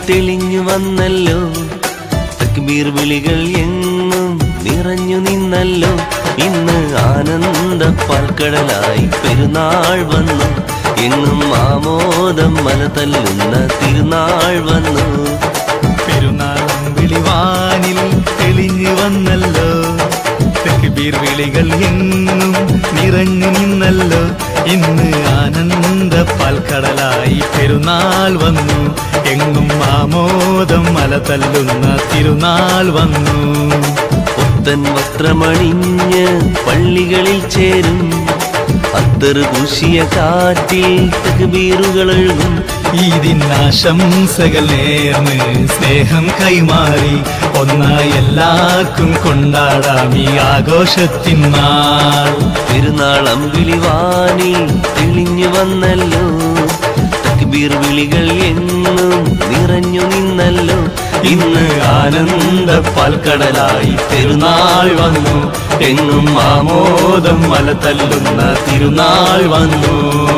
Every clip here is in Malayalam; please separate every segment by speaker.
Speaker 1: തെളിഞ്ഞു വന്നല്ലോ തക്ബീർ വിളികൾ എങ്ങും നിറഞ്ഞു നിന്നല്ലോ ഇന്ന് ആനന്ദ പാൽക്കടലായി പെരുന്നാൾ വന്നു എങ്ങും ആമോദം മല തല്ലുന്ന തിരുനാൾ വന്നു
Speaker 2: പെരുന്നാളം വിളിവാനിൽ തെളിഞ്ഞു വന്നല്ലോ തെക്കുബീർ വിളികൾ എങ്ങും നിറഞ്ഞു നിന്നല്ലോ ഇന്ന് ആനന്ദ പാൽക്കടലായി പെരുന്നാൾ വന്നു എങ്ങും ആമോദം മല തല്ലുന്ന തിരുനാൾ വന്നു
Speaker 1: പുത്തൻ വസ്ത്രമണിഞ്ഞ് പള്ളികളിൽ ചേരും അത്തറ് പൂശിയ കാറ്റിൽ തക്ബീറുകൾ എഴുതും
Speaker 2: ഇതിനാശംസകൾ നേർന്ന് സ്നേഹം കൈമാറി ഒന്നായി എല്ലാവർക്കും കൊണ്ടാടാം ഈ ആഘോഷത്തിൻ നാൾ
Speaker 1: പെരുന്നാളം വിളിവാനിൽ തെളിഞ്ഞു വന്നല്ലോ തക്ബീർ വിളികൾ എങ്ങും നിറഞ്ഞു നിന്നല്ലോ ഇന്ന് ആനന്ദ പാൽക്കടലായി പെരുന്നാൾ വന്നു എങ്ങും ആമോദം മല തല്ലുന്ന തിരുനാൾ വന്നു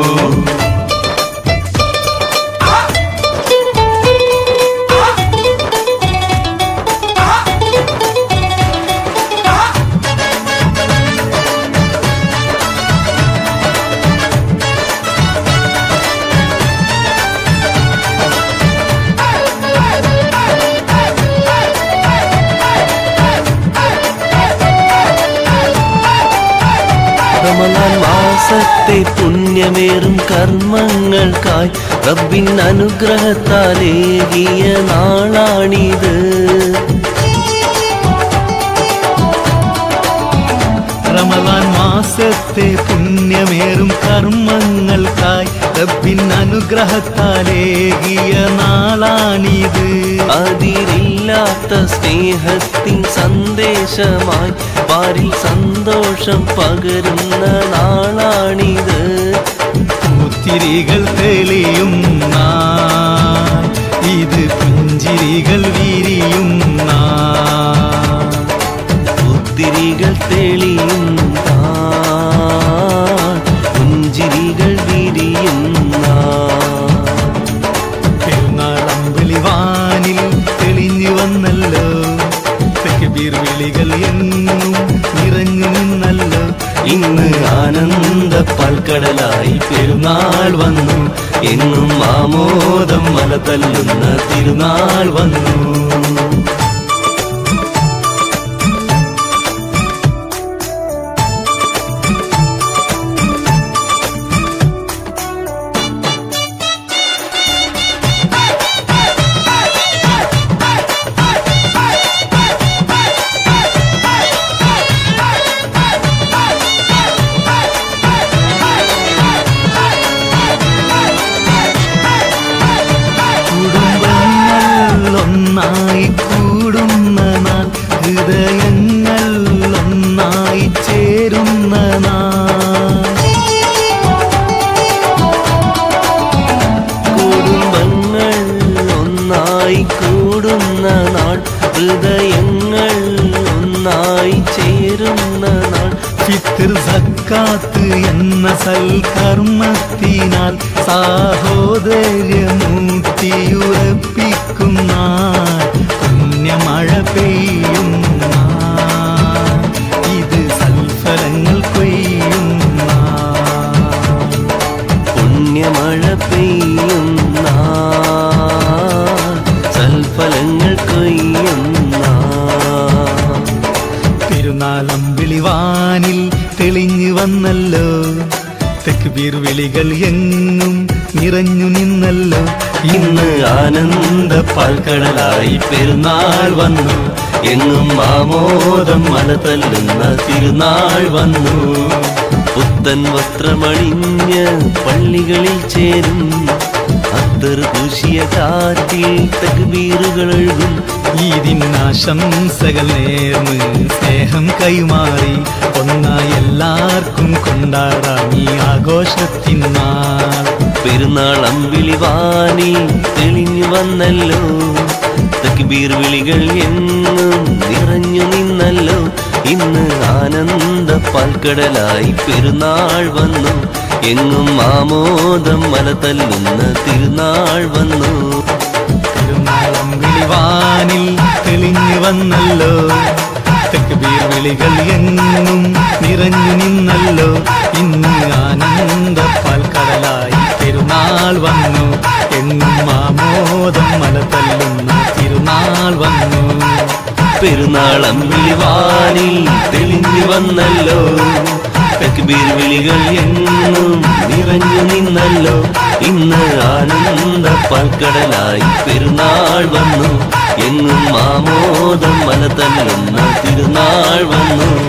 Speaker 1: റമലാൻ മാസത്തെ പുണ്യമേറും കർമ്മങ്ങൾക്കായി റബ്ബിൻ അനുഗ്രഹത്താലേകിയ നാളാണിത്
Speaker 2: റമദാൻ മാസത്തെ പുണ്യമേറും കർമ്മങ്ങൾക്കായി റബ്ബിൻ അനുഗ്രഹത്താലേകിയ നാളാണിത്
Speaker 1: അതിരില്ലാത്ത സ്നേഹത്തിൻ സന്ദേശമായി പാരിൽ സന്തോഷം പകരുന്ന നാളാണിത്
Speaker 2: പൂത്തിരികൾ തെളിയും നാൾ ഇത് പുഞ്ചിരികൾ വിരിയും നാൾ
Speaker 1: പുത്തിരികൾ തെളിയും നാൾ, പുഞ്ചിരികൾ വിരിയും നാൾ.
Speaker 2: പെരുന്നാളം വിളിവാനിൽ തെളിഞ്ഞു വന്നല്ലോ തെക്കുബീർ വിളികൾ എന്നും നിറഞ്ഞു നിന്നല്ലോ
Speaker 1: ഇന്ന് ആനന്ദ പാൽക്കടലായി പെരുന്നാൾ വന്നു എങ്ങും ആമോദം മല തല്ലുന്ന തിരുനാൾ വന്നു
Speaker 2: കുടുംബങ്ങൾ ഒന്നായി കൂടുന്ന നാൾ ഹൃദയങ്ങൾ ഒന്നായി ചേരുന്ന നാൾ
Speaker 1: കുടുംബങ്ങൾ ഒന്നായി കൂടുന്ന നാൾ ഹൃദയങ്ങൾ ഒന്നായി ചേരുന്ന നാൾ
Speaker 2: ഫിത്തർ സക്കാത്ത് എന്ന സൽക്കർമ്മത്തിനാൽ സാഹോദര്യമൂട്ടിയുറപ്പിക്കും നാൾ പുണ്യമഴ പെയ്യും നാൾ ഇത് സൽഫലങ്ങൾ കൊയ്യും നാൾ
Speaker 1: പുണ്യമഴ പെയ്യും നാൾ, സൽഫലങ്ങൾ കൊയ്യും നാൾ.
Speaker 2: പെരുന്നാളം വിളിവാനിൽ തെളിഞ്ഞു വന്നല്ലോ തെക്കുബീർ വിളികൾ എങ്ങും നിറഞ്ഞു നിന്നല്ലോ
Speaker 1: ഇന്ന് ആനന്ദ പാൽക്കടലായി പെരുന്നാൾ വന്നു എങ്ങും ആമോദം മല തല്ലുന്ന തിരുനാൾ വന്നു പുത്തൻ വസ്ത്രമണിഞ്ഞ് പള്ളികളിൽ ചേരും അത്തർ പൂശിയ കാറ്റിൽ തക്ബീറുകൾ എഴുതും
Speaker 2: ഇതിനാശംസകൾ നേർന്ന് സ്നേഹം കൈമാറി ഒന്നായി എല്ലാവർക്കും കൊണ്ടാടാം ഈ ആഘോഷത്തിൻ നാൾ
Speaker 1: പെരുന്നാൾ അമ്പിളിവാനിൽ തെളിഞ്ഞു വന്നല്ലോ തക്ബീർ വിളികൾ എങ്ങും നിറഞ്ഞു നിന്നല്ലോ ഇന്ന് ആനന്ദ പാൽക്കടലായി പെരുന്നാൾ വന്നു എങ്ങും ആമോദം മല തല്ലുന്ന തിരുനാൾ വന്നു
Speaker 2: പെരുന്നാൾ വന്നല്ലോ തെക്കുബീർ വിളികൾ എങ്ങും നിറഞ്ഞു നിന്നല്ലോ ഇന്ന് ആനന്ദ പാൽക്കടലായി പെരുന്നാൾ വന്നു എങ്ങും ആമോദം മല തല്ലുന്ന തിരുനാൾ വന്നു
Speaker 1: പെരുന്നാളം വിളിവാനിൽ തെളിഞ്ഞു വന്നല്ലോ തക്ബീർ വിളികൾ എങ്ങും നിറഞ്ഞു നിന്നല്ലോ ഇന്ന് ആനന്ദ പാൽക്കടലായി പെരുന്നാൾ വന്നു എങ്ങും ആമോദം മല തല്ലുന്ന തിരുനാൾ വന്നു